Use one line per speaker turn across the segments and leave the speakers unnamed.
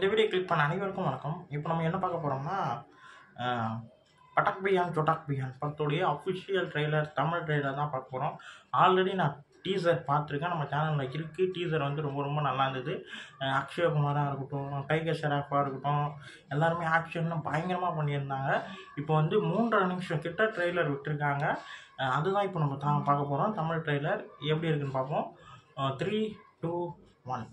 இந்த video click பண்ண அனைவருக்கும் வணக்கம் இப்போ நம்ம என்ன பார்க்க போகிறோம்னா பட்டாக் பியான் சொட்டாக் பியான் படத்துடைய அஃபிஷியல் ட்ரெய்லர் தமிழ் ட்ரெய்லர் தான் பார்க்க போகிறோம் ஆல்ரெடி நான் டீசர் பார்த்துருக்கேன் நம்ம சேனலில் இருக்குது டீசர் வந்து ரொம்ப ரொம்ப நல்லா இருந்தது அஹ் அக்ஷயகுமாராக இருக்கட்டும் டைகர் ஷெராஃபாக இருக்கட்டும் எல்லாருமே ஆக்ஷன் பயங்கரமாக பண்ணியிருந்தாங்க இப்போ வந்து மூன்றரை நிமிஷம் கிட்ட ட்ரெய்லர் விட்டுருக்காங்க அஹ் அதுதான் இப்போ நம்ம தான் பார்க்க போகிறோம் தமிழ் ட்ரெய்லர் எப்படி இருக்குன்னு பார்ப்போம் த்ரீ டூ ஒன்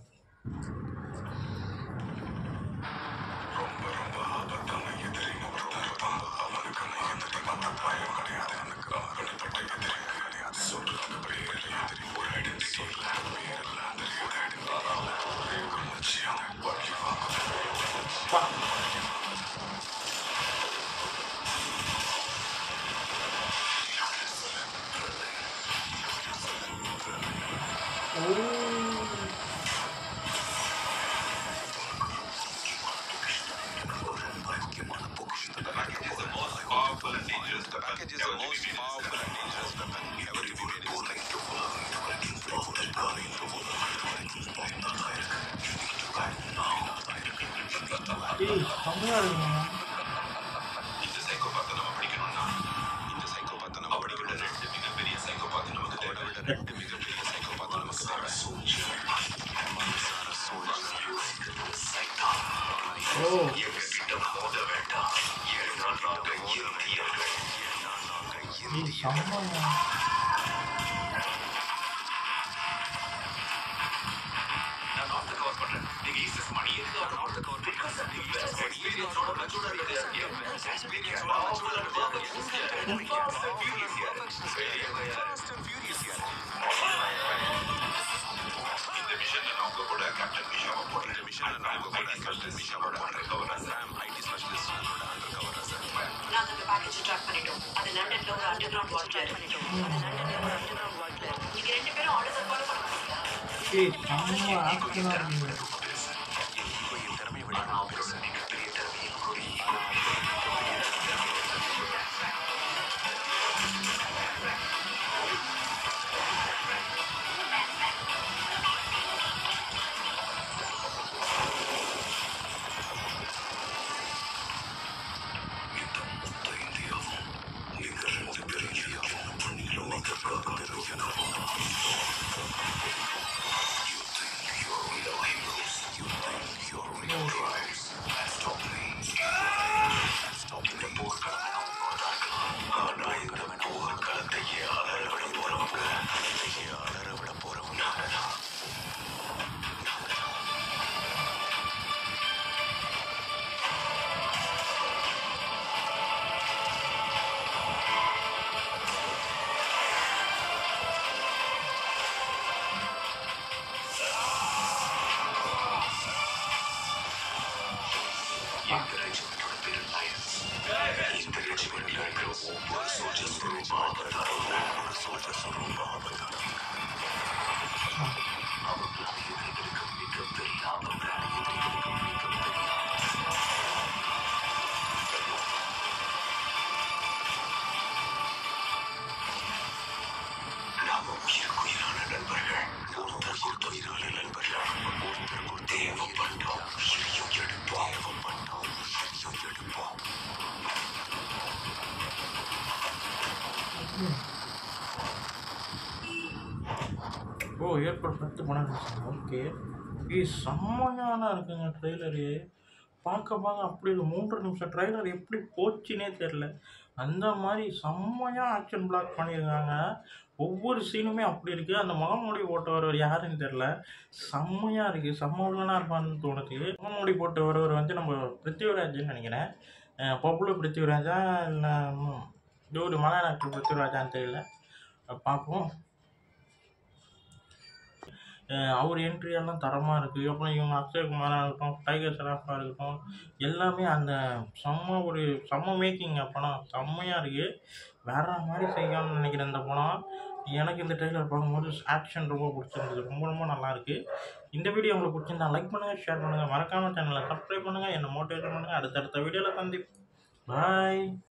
பா
package is the most powerful and dangerous weapon ever to be made in space.
ஏய் செம்மையாக இருக்குங்க
இந்த சைக்கோபாத்தை நம்ம படிக்கணும்னா இந்த சைக்கோபாத்தை நம்ம படிக்கணும் ரெண்டு மிகப்பெரிய சைக்கோபாத்து நமக்கு தேவை விட ரெண்டு மிகப்பெரிய சைக்கோபாத்து நமக்கு தேவை
ஓ ஏய் செம்மைங்க
இந்த மிஷன்ல நான் உங்க கூட கேப்டன் மிஷாவை போடுறேன் இந்த மிஷன்ல நான் உங்க கூட கேப்டன் மிஷாவை போடுறேன் கவரா சாம் ஐடி ஸ்பெஷலிஸ்ட் உங்களோட அண்டர் கவரா சார்
நாங்க அந்த பேக்கேஜ் ட்ராக் பண்ணிட்டோம் அது லண்டன்ல ஒரு அண்டர் கிரவுண்ட் வால்ட்ல பண்ணிட்டோம் அது லண்டன்ல ஒரு அண்டர் கிரவுண்ட் வால்ட்ல நீங்க ரெண்டு பேரும் ஆர்டர் ஃபாலோ பண்ண மாட்டீங்களா
ஏய் செம்ம ஆக்ஷனாக இருக்குங்க
திறமையை விட நான் பெருசு மிகப்பெரிய திறமையை நாம உயிருக்குயிரான நண்பர்கள் ஒருத்தருக்கு உயிரான நண்பர்கள் ஒருத்தருக்கு தேவைப்பட்டோம் உயிரையும் எடுப்போம் தேவைப்பட்டோம் உயிரையும் எடுப்போம்
ஓ ஏற்பாடு பத்து படம் ஓகே ஏய் செம்மையான இருக்குங்க ட்ரெய்லரு பார்க்க பார்க்க அப்படி ஒரு மூன்று நிமிஷம் ட்ரெய்லர் எப்படி போச்சுனே தெரில அந்த மாதிரி செம்மையாக ஆக்ஷன் பிளாக் பண்ணியிருக்காங்க ஒவ்வொரு சீனுமே அப்படி இருக்குது அந்த முகமூடி போட்டவர் யாருன்னு தெரில செம்மையாக இருக்குது செம்ம உள்ளனா இருப்பான்னு தோணுது முகமூடி போட்ட ஒருவர் வந்து நம்ம பிருத்திவிராஜ்னு நினைக்கிறேன் பப்புல பிருத்திவிராஜா இல்லை இது ஒரு மலையாள ஆக்டர் பிருத்திவிராஜான்னு தெரியல பார்ப்போம் அஹ் அவர் என்ட்ரி எல்லாம் தரமாக இருக்குது அப்புறம் இவங்க அக்ஷயகுமாராக இருக்கட்டும் டைகர் ஷெராஃபாக இருக்கட்டும் எல்லாமே அந்த செம்ம ஒரு செம்ம மேக்கிங்க படம் செம்மையாக இருக்குது வேற மாதிரி செய்யணும்னு நினைக்கிறேன் இந்த படம் எனக்கு இந்த ட்ரெய்லர் பார்க்கும்போது ஆக்ஷன் ரொம்ப பிடிச்சிருந்தது ரொம்ப ரொம்ப நல்லா இருக்கு இந்த வீடியோ உங்களுக்கு பிடிச்சிருந்தா லைக் பண்ணுங்கள் ஷேர் பண்ணுங்கள் மறக்காமல் சேனலை சப்ஸ்கிரைப் பண்ணுங்கள் என்னை மோட்டிவேட் பண்ணுங்கள் அடுத்தடுத்த வீடியோவில் சந்திப்போம் பாய்